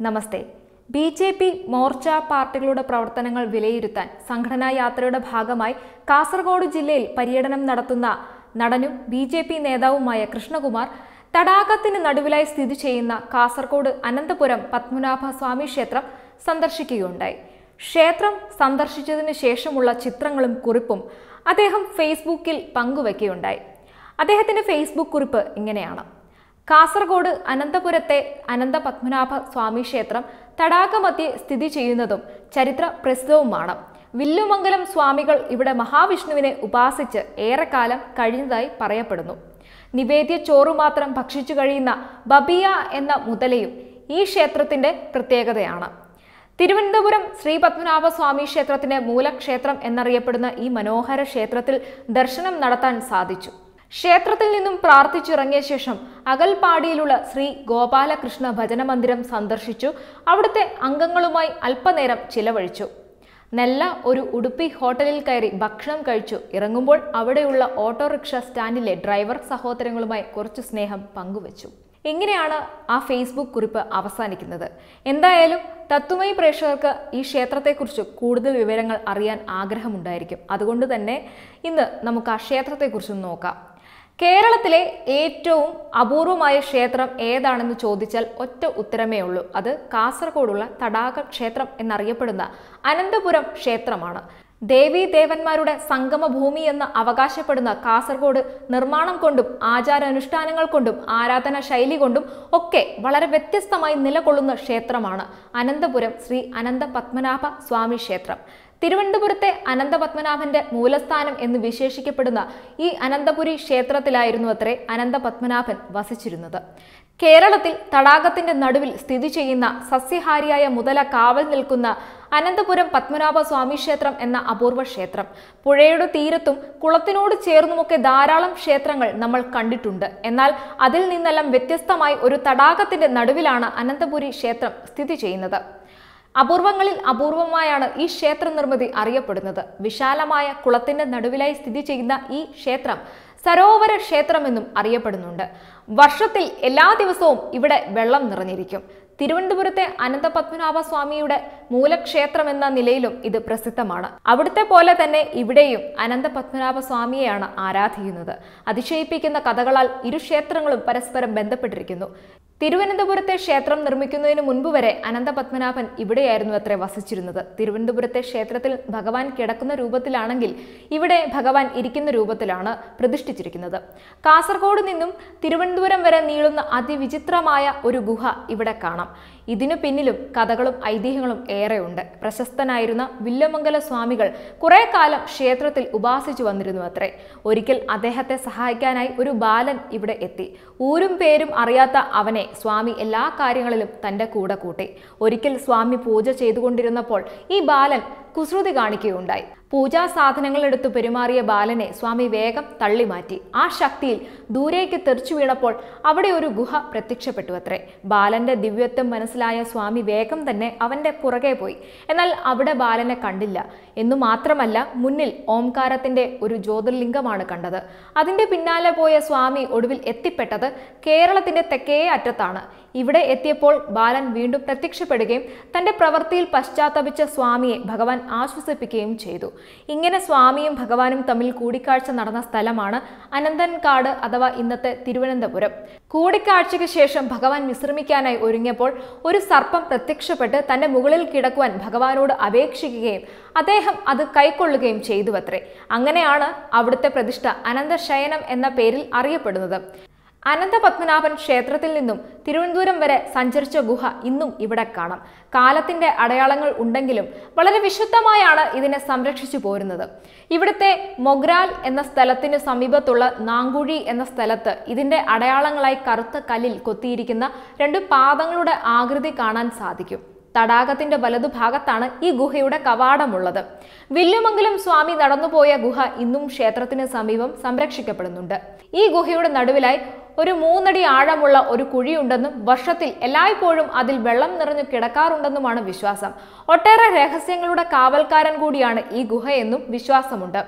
നമസ്തേ B J P Morcha പാർട്ടികളുടെ പ്രവർത്തനങ്ങൾ വിലയിരുത്താൻ സംഘടനാ യാത്രയുടെ ഭാഗമായി കാസർഗോഡ് ജില്ലയിൽ പര്യടനം നടത്തുന്ന നടനും ബി ജെ പി നേതാവുമായ കൃഷ്ണകുമാർ തടാകത്തിന് നടുവിലായി സ്ഥിതി ചെയ്യുന്ന കാസർഗോഡ് അനന്തപുരം പത്മനാഭ സ്വാമി ക്ഷേത്രം സന്ദർശിക്കുകയുണ്ടായി ക്ഷേത്രം സന്ദർശിച്ചതിന് ശേഷമുള്ള ചിത്രങ്ങളും കുറിപ്പും അദ്ദേഹം ഫേസ്ബുക്കിൽ പങ്കുവയ്ക്കുകയുണ്ടായി അദ്ദേഹത്തിന്റെ ഫേസ്ബുക്ക് കുറിപ്പ് ഇങ്ങനെയാണ് കാസർഗോഡ് അനന്തപുരത്തെ അനന്ത പത്മനാഭ സ്വാമി ക്ഷേത്രം തടാകമധ്യേ സ്ഥിതി ചെയ്യുന്നതും ചരിത്ര പ്രസിദ്ധവുമാണ് വില്ലുമംഗലം സ്വാമികൾ ഇവിടെ മഹാവിഷ്ണുവിനെ ഉപാസിച്ച് ഏറെക്കാലം കഴിഞ്ഞതായി പറയപ്പെടുന്നു നിവേദ്യ ചോറു മാത്രം ഭക്ഷിച്ചു കഴിയുന്ന ബബിയ എന്ന മുതലയും ഈ ക്ഷേത്രത്തിന്റെ പ്രത്യേകതയാണ് തിരുവനന്തപുരം ശ്രീ പത്മനാഭ സ്വാമി ക്ഷേത്രത്തിന്റെ മൂലക്ഷേത്രം എന്നറിയപ്പെടുന്ന ഈ മനോഹര ക്ഷേത്രത്തിൽ ദർശനം നടത്താൻ സാധിച്ചു ക്ഷേത്രത്തിൽ നിന്നും പ്രാർത്ഥിച്ചിറങ്ങിയ ശേഷം അകൽപാടിയിലുള്ള ശ്രീ ഗോപാലകൃഷ്ണ ഭജന മന്ദിരം സന്ദർശിച്ചു അവിടുത്തെ അംഗങ്ങളുമായി അല്പനേരം ചിലവഴിച്ചു നല്ല ഒരു ഉടുപ്പി ഹോട്ടലിൽ കയറി ഭക്ഷണം കഴിച്ചു ഇറങ്ങുമ്പോൾ അവിടെയുള്ള ഓട്ടോറിക്ഷ സ്റ്റാൻഡിലെ ഡ്രൈവർ സഹോദരങ്ങളുമായി കുറച്ച് സ്നേഹം പങ്കുവച്ചു ഇങ്ങനെയാണ് ആ ഫേസ്ബുക്ക് കുറിപ്പ് അവസാനിക്കുന്നത് എന്തായാലും തത്വമയി പ്രേക്ഷകർക്ക് ഈ ക്ഷേത്രത്തെക്കുറിച്ച് കൂടുതൽ വിവരങ്ങൾ അറിയാൻ ആഗ്രഹമുണ്ടായിരിക്കും അതുകൊണ്ട് തന്നെ ഇന്ന് നമുക്ക് ആ ക്ഷേത്രത്തെക്കുറിച്ച് നോക്കാം കേരളത്തിലെ ഏറ്റവും അപൂർവമായ ക്ഷേത്രം ഏതാണെന്ന് ചോദിച്ചാൽ ഒറ്റ ഉത്തരമേ ഉള്ളൂ അത് കാസർഗോഡുള്ള തടാക ക്ഷേത്രം എന്നറിയപ്പെടുന്ന അനന്തപുരം ക്ഷേത്രമാണ് ദേവീ ദേവന്മാരുടെ സംഗമഭൂമി എന്ന് അവകാശപ്പെടുന്ന കാസർഗോഡ് നിർമ്മാണം കൊണ്ടും ആചാരാനുഷ്ഠാനങ്ങൾ കൊണ്ടും ആരാധന ശൈലി കൊണ്ടും ഒക്കെ വളരെ വ്യത്യസ്തമായി നിലകൊള്ളുന്ന ക്ഷേത്രമാണ് അനന്തപുരം ശ്രീ അനന്ത പത്മനാഭ സ്വാമി ക്ഷേത്രം തിരുവനന്തപുരത്തെ അനന്തപത്മനാഭന്റെ മൂലസ്ഥാനം എന്ന് വിശേഷിക്കപ്പെടുന്ന ഈ അനന്തപുരി ക്ഷേത്രത്തിലായിരുന്നു അത്രേ അനന്തപത്മനാഭൻ വസിച്ചിരുന്നത് കേരളത്തിൽ തടാകത്തിന്റെ നടുവിൽ സ്ഥിതി ചെയ്യുന്ന സസ്യഹാരിയായ മുതല കാവൽ നിൽക്കുന്ന അനന്തപുരം പത്മനാഭ സ്വാമി ക്ഷേത്രം എന്ന അപൂർവ ക്ഷേത്രം പുഴയുടെ തീരത്തും കുളത്തിനോട് ചേർന്നുമൊക്കെ ധാരാളം ക്ഷേത്രങ്ങൾ നമ്മൾ കണ്ടിട്ടുണ്ട് എന്നാൽ അതിൽ നിന്നെല്ലാം വ്യത്യസ്തമായി ഒരു തടാകത്തിന്റെ നടുവിലാണ് അനന്തപുരി ക്ഷേത്രം സ്ഥിതി ചെയ്യുന്നത് അപൂർവങ്ങളിൽ അപൂർവമായാണ് ഈ ക്ഷേത്ര നിർമ്മിതി അറിയപ്പെടുന്നത് വിശാലമായ കുളത്തിന്റെ നടുവിലായി സ്ഥിതി ചെയ്യുന്ന ഈ ക്ഷേത്രം സരോവര ക്ഷേത്രമെന്നും അറിയപ്പെടുന്നുണ്ട് വർഷത്തിൽ എല്ലാ ദിവസവും ഇവിടെ വെള്ളം നിറഞ്ഞിരിക്കും തിരുവനന്തപുരത്തെ അനന്തപത്മനാഭ സ്വാമിയുടെ മൂലക്ഷേത്രം എന്ന നിലയിലും ഇത് പ്രസിദ്ധമാണ് അവിടുത്തെ പോലെ തന്നെ ഇവിടെയും അനന്തപത്മനാഭ സ്വാമിയെയാണ് ആരാധിക്കുന്നത് അതിശയിപ്പിക്കുന്ന കഥകളാൽ ഇരു ക്ഷേത്രങ്ങളും പരസ്പരം ബന്ധപ്പെട്ടിരിക്കുന്നു തിരുവനന്തപുരത്തെ ക്ഷേത്രം നിർമ്മിക്കുന്നതിന് മുൻപ് വരെ അനന്തപത്മനാഭൻ ഇവിടെയായിരുന്നു അത്രേ വസിച്ചിരുന്നത് തിരുവനന്തപുരത്തെ ക്ഷേത്രത്തിൽ ഭഗവാൻ കിടക്കുന്ന രൂപത്തിലാണെങ്കിൽ ഇവിടെ ഭഗവാൻ ഇരിക്കുന്ന രൂപത്തിലാണ് പ്രതിഷ്ഠിച്ചിരിക്കുന്നത് കാസർഗോഡ് നിന്നും തിരുവനന്തപുരം വരെ നീളുന്ന അതിവിചിത്രമായ ഒരു ഗുഹ ഇവിടെ കാണാം ഇതിനു പിന്നിലും കഥകളും ഐതിഹ്യങ്ങളും ഏറെയുണ്ട് പ്രശസ്തനായിരുന്ന വില്ലമംഗല സ്വാമികൾ കുറെ കാലം ക്ഷേത്രത്തിൽ ഉപാസിച്ചു വന്നിരുന്നു അത്രേ ഒരിക്കൽ അദ്ദേഹത്തെ സഹായിക്കാനായി ഒരു ബാലൻ ഇവിടെ എത്തി ഊരും പേരും അറിയാത്ത അവനെ സ്വാമി എല്ലാ കാര്യങ്ങളിലും തന്റെ കൂടെ കൂട്ടി ഒരിക്കൽ സ്വാമി പൂജ ചെയ്തുകൊണ്ടിരുന്നപ്പോൾ ഈ ബാലൻ കുസൃതി കാണിക്കുകയുണ്ടായി പൂജാ സാധനങ്ങൾ എടുത്തു പെരുമാറിയ ബാലനെ സ്വാമി വേഗം തള്ളി മാറ്റി ആ ശക്തിയിൽ ദൂരേക്ക് തെറിച്ചു വീണപ്പോൾ അവിടെ ഒരു ഗുഹ പ്രത്യക്ഷപ്പെട്ടു അത്രേ ബാലന്റെ ദിവ്യത്വം മനസ്സിലായ സ്വാമി വേഗം തന്നെ അവന്റെ പുറകെ പോയി എന്നാൽ അവിടെ ബാലനെ കണ്ടില്ല എന്നു മാത്രമല്ല മുന്നിൽ ഓംകാരത്തിന്റെ ഒരു ജ്യോതിർലിംഗമാണ് കണ്ടത് അതിന്റെ പിന്നാലെ പോയ സ്വാമി ഒടുവിൽ എത്തിപ്പെട്ടത് കേരളത്തിന്റെ തെക്കേ അറ്റത്താണ് ഇവിടെ എത്തിയപ്പോൾ ബാലൻ വീണ്ടും പ്രത്യക്ഷപ്പെടുകയും തന്റെ പ്രവൃത്തിയിൽ പശ്ചാത്തപിച്ച സ്വാമിയെ ഭഗവാൻ ആശ്വസിപ്പിക്കുകയും ചെയ്തു ഇങ്ങനെ സ്വാമിയും ഭഗവാനും തമ്മിൽ കൂടിക്കാഴ്ച നടന്ന സ്ഥലമാണ് അനന്തൻകാട് അഥവാ ഇന്നത്തെ തിരുവനന്തപുരം കൂടിക്കാഴ്ചയ്ക്ക് ശേഷം ഭഗവാൻ വിശ്രമിക്കാനായി ഒരുങ്ങിയപ്പോൾ ഒരു സർപ്പം പ്രത്യക്ഷപ്പെട്ട് തന്റെ മുകളിൽ കിടക്കുവാൻ ഭഗവാനോട് അപേക്ഷിക്കുകയും അദ്ദേഹം അത് കൈക്കൊള്ളുകയും ചെയ്തുവത്രേ അങ്ങനെയാണ് അവിടുത്തെ പ്രതിഷ്ഠ അനന്തശയനം എന്ന പേരിൽ അറിയപ്പെടുന്നത് അനന്തപത്മനാഭൻ ക്ഷേത്രത്തിൽ നിന്നും തിരുവനന്തപുരം വരെ സഞ്ചരിച്ച ഗുഹ ഇന്നും ഇവിടെ കാണാം കാലത്തിന്റെ അടയാളങ്ങൾ ഉണ്ടെങ്കിലും വളരെ വിശുദ്ധമായാണ് ഇതിനെ സംരക്ഷിച്ചു പോരുന്നത് ഇവിടുത്തെ മൊഗ്രാൽ എന്ന സ്ഥലത്തിന് സമീപത്തുള്ള നാങ്കുഴി എന്ന സ്ഥലത്ത് ഇതിന്റെ അടയാളങ്ങളായി കറുത്ത കല്ലിൽ കൊത്തിയിരിക്കുന്ന രണ്ട് പാദങ്ങളുടെ ആകൃതി കാണാൻ സാധിക്കും തടാകത്തിന്റെ വലതുഭാഗത്താണ് ഈ ഗുഹയുടെ കവാടമുള്ളത് വില്ലുമംഗലം സ്വാമി നടന്നുപോയ ഗുഹ ഇന്നും ക്ഷേത്രത്തിന് സമീപം സംരക്ഷിക്കപ്പെടുന്നുണ്ട് ഈ ഗുഹയുടെ നടുവിലായി ഒരു മൂന്നടി ആഴമുള്ള ഒരു കുഴിയുണ്ടെന്നും വർഷത്തിൽ എല്ലായ്പ്പോഴും അതിൽ വെള്ളം നിറഞ്ഞു കിടക്കാറുണ്ടെന്നുമാണ് വിശ്വാസം ഒട്ടേറെ രഹസ്യങ്ങളുടെ കാവൽക്കാരൻ കൂടിയാണ് ഈ ഗുഹയെന്നും വിശ്വാസമുണ്ട്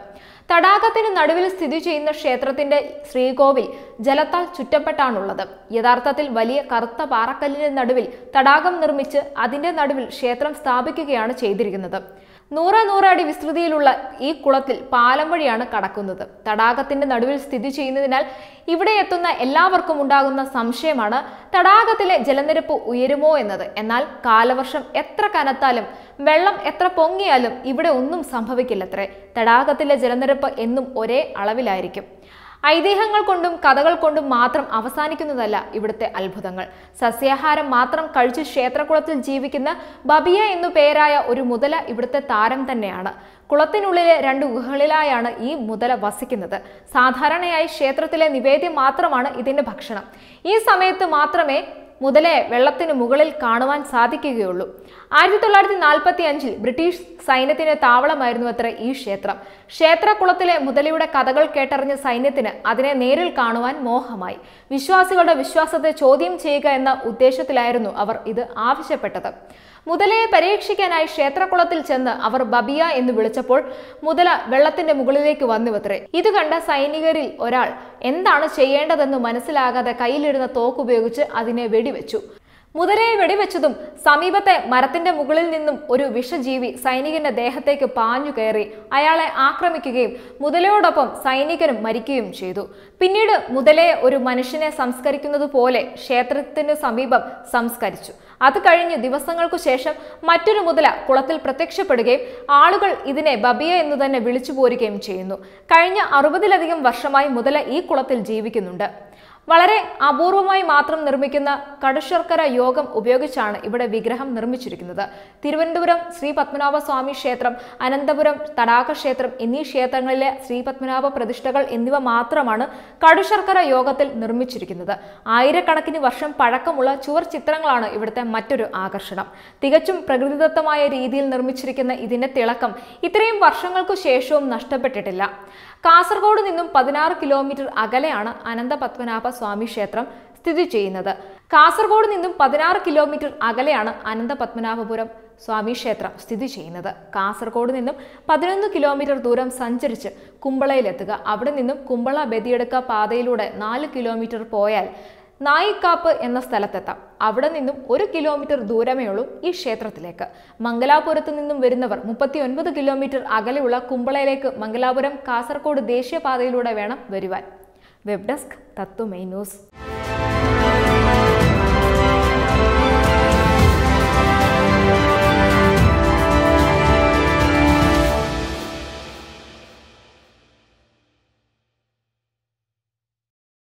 തടാകത്തിന് നടുവിൽ സ്ഥിതി ചെയ്യുന്ന ക്ഷേത്രത്തിന്റെ ശ്രീകോവിൽ ജലത്താൽ ചുറ്റപ്പെട്ടാണുള്ളത് യഥാർത്ഥത്തിൽ വലിയ കറുത്ത പാറക്കല്ലിന്റെ നടുവിൽ തടാകം നിർമ്മിച്ച് അതിന്റെ നടുവിൽ ക്ഷേത്രം സ്ഥാപിക്കുകയാണ് ചെയ്തിരിക്കുന്നത് നൂറ് നൂറ് അടി വിസ്തൃതിയിലുള്ള ഈ കുളത്തിൽ പാലം വഴിയാണ് കടക്കുന്നത് തടാകത്തിന്റെ നടുവിൽ സ്ഥിതി ചെയ്യുന്നതിനാൽ ഇവിടെ എത്തുന്ന എല്ലാവർക്കും ഉണ്ടാകുന്ന സംശയമാണ് തടാകത്തിലെ ജലനിരപ്പ് ഉയരുമോ എന്നത് എന്നാൽ കാലവർഷം എത്ര കനത്താലും വെള്ളം എത്ര പൊങ്ങിയാലും ഇവിടെ ഒന്നും സംഭവിക്കില്ലത്രേ തടാകത്തിലെ ജലനിരപ്പ് എന്നും ഒരേ അളവിലായിരിക്കും ഐതിഹ്യങ്ങൾ കൊണ്ടും കഥകൾ കൊണ്ടും മാത്രം അവസാനിക്കുന്നതല്ല ഇവിടുത്തെ അത്ഭുതങ്ങൾ സസ്യാഹാരം മാത്രം കഴിച്ച് ക്ഷേത്രകുളത്തിൽ ജീവിക്കുന്ന ബബിയ എന്നു പേരായ ഒരു മുതല ഇവിടുത്തെ താരം തന്നെയാണ് കുളത്തിനുള്ളിലെ രണ്ട് ഗുഹകളിലായാണ് ഈ മുതല വസിക്കുന്നത് സാധാരണയായി ക്ഷേത്രത്തിലെ നിവേദ്യം മാത്രമാണ് ഇതിന്റെ ഭക്ഷണം ഈ സമയത്ത് മാത്രമേ മുതലയെ വെള്ളത്തിന് മുകളിൽ കാണുവാൻ സാധിക്കുകയുള്ളൂ ആയിരത്തി തൊള്ളായിരത്തി നാൽപ്പത്തി അഞ്ചിൽ ബ്രിട്ടീഷ് സൈന്യത്തിന്റെ താവളമായിരുന്നു അത്ര ഈ ക്ഷേത്രം ക്ഷേത്രകുളത്തിലെ മുതലയുടെ കഥകൾ കേട്ടറിഞ്ഞ സൈന്യത്തിന് അതിനെ നേരിൽ കാണുവാൻ മോഹമായി വിശ്വാസികളുടെ വിശ്വാസത്തെ ചോദ്യം ചെയ്യുക എന്ന ഉദ്ദേശത്തിലായിരുന്നു അവർ ഇത് ആവശ്യപ്പെട്ടത് മുതലയെ പരീക്ഷിക്കാനായി ക്ഷേത്രകുളത്തിൽ ചെന്ന് അവർ ബബിയ എന്ന് വിളിച്ചപ്പോൾ മുതല വെള്ളത്തിന്റെ മുകളിലേക്ക് വന്നുവത്രേ ഇത് കണ്ട സൈനികരിൽ ഒരാൾ എന്താണ് ചെയ്യേണ്ടതെന്ന് മനസ്സിലാകാതെ കയ്യിലിരുന്ന തോക്കുപയോഗിച്ച് അതിനെ വെടിവെച്ചു മുതലയെ വെടിവെച്ചതും സമീപത്തെ മരത്തിന്റെ മുകളിൽ നിന്നും ഒരു വിഷജീവി സൈനികന്റെ ദേഹത്തേക്ക് പാഞ്ഞു കയറി അയാളെ ആക്രമിക്കുകയും മുതലയോടൊപ്പം സൈനികനും മരിക്കുകയും ചെയ്തു പിന്നീട് മുതലയെ ഒരു മനുഷ്യനെ സംസ്കരിക്കുന്നത് പോലെ ക്ഷേത്രത്തിന് സമീപം സംസ്കരിച്ചു അത് കഴിഞ്ഞ് ദിവസങ്ങൾക്കു ശേഷം മറ്റൊരു മുതല കുളത്തിൽ പ്രത്യക്ഷപ്പെടുകയും ആളുകൾ ഇതിനെ ബബിയ എന്ന് തന്നെ വിളിച്ചു പോരുകയും ചെയ്യുന്നു കഴിഞ്ഞ അറുപതിലധികം വർഷമായി മുതല ഈ കുളത്തിൽ ജീവിക്കുന്നുണ്ട് വളരെ അപൂർവമായി മാത്രം നിർമ്മിക്കുന്ന കടുശർക്കര യോഗം ഉപയോഗിച്ചാണ് ഇവിടെ വിഗ്രഹം നിർമ്മിച്ചിരിക്കുന്നത് തിരുവനന്തപുരം ശ്രീ പത്മനാഭ സ്വാമി ക്ഷേത്രം അനന്തപുരം തടാക ക്ഷേത്രം എന്നീ ക്ഷേത്രങ്ങളിലെ ശ്രീ പത്മനാഭ പ്രതിഷ്ഠകൾ എന്നിവ മാത്രമാണ് കടുശർക്കര യോഗത്തിൽ നിർമ്മിച്ചിരിക്കുന്നത് ആയിരക്കണക്കിന് വർഷം പഴക്കമുള്ള ചുവർ ചിത്രങ്ങളാണ് ഇവിടുത്തെ മറ്റൊരു ആകർഷണം തികച്ചും പ്രകൃതിദത്തമായ രീതിയിൽ നിർമ്മിച്ചിരിക്കുന്ന ഇതിന്റെ തിളക്കം ഇത്രയും വർഷങ്ങൾക്കു ശേഷവും നഷ്ടപ്പെട്ടിട്ടില്ല കാസർഗോഡ് നിന്നും പതിനാറ് കിലോമീറ്റർ അകലെയാണ് അനന്ത പത്മനാഭ സ്വാമി ക്ഷേത്രം സ്ഥിതി ചെയ്യുന്നത് കാസർഗോഡ് നിന്നും പതിനാറ് കിലോമീറ്റർ അകലെയാണ് അനന്ത പത്മനാഭപുരം സ്വാമി ക്ഷേത്രം സ്ഥിതി ചെയ്യുന്നത് കാസർഗോഡ് നിന്നും പതിനൊന്ന് കിലോമീറ്റർ ദൂരം സഞ്ചരിച്ച് കുമ്പളയിലെത്തുക അവിടെ നിന്നും കുമ്പള ബദിയെടുക്ക പാതയിലൂടെ നാല് കിലോമീറ്റർ പോയാൽ നായിക്കാപ്പ് എന്ന സ്ഥലത്തെത്താം അവിടെ നിന്നും ഒരു കിലോമീറ്റർ ദൂരമേ ഉള്ളൂ ഈ ക്ഷേത്രത്തിലേക്ക് മംഗലാപുരത്ത് നിന്നും വരുന്നവർ മുപ്പത്തി ഒൻപത് കിലോമീറ്റർ അകലെയുള്ള കുമ്പളയിലേക്ക് മംഗലാപുരം കാസർഗോഡ് ദേശീയപാതയിലൂടെ വേണം വരുവാൻ വെബ് ഡെസ്ക് തത്വമൈ ന്യൂസ്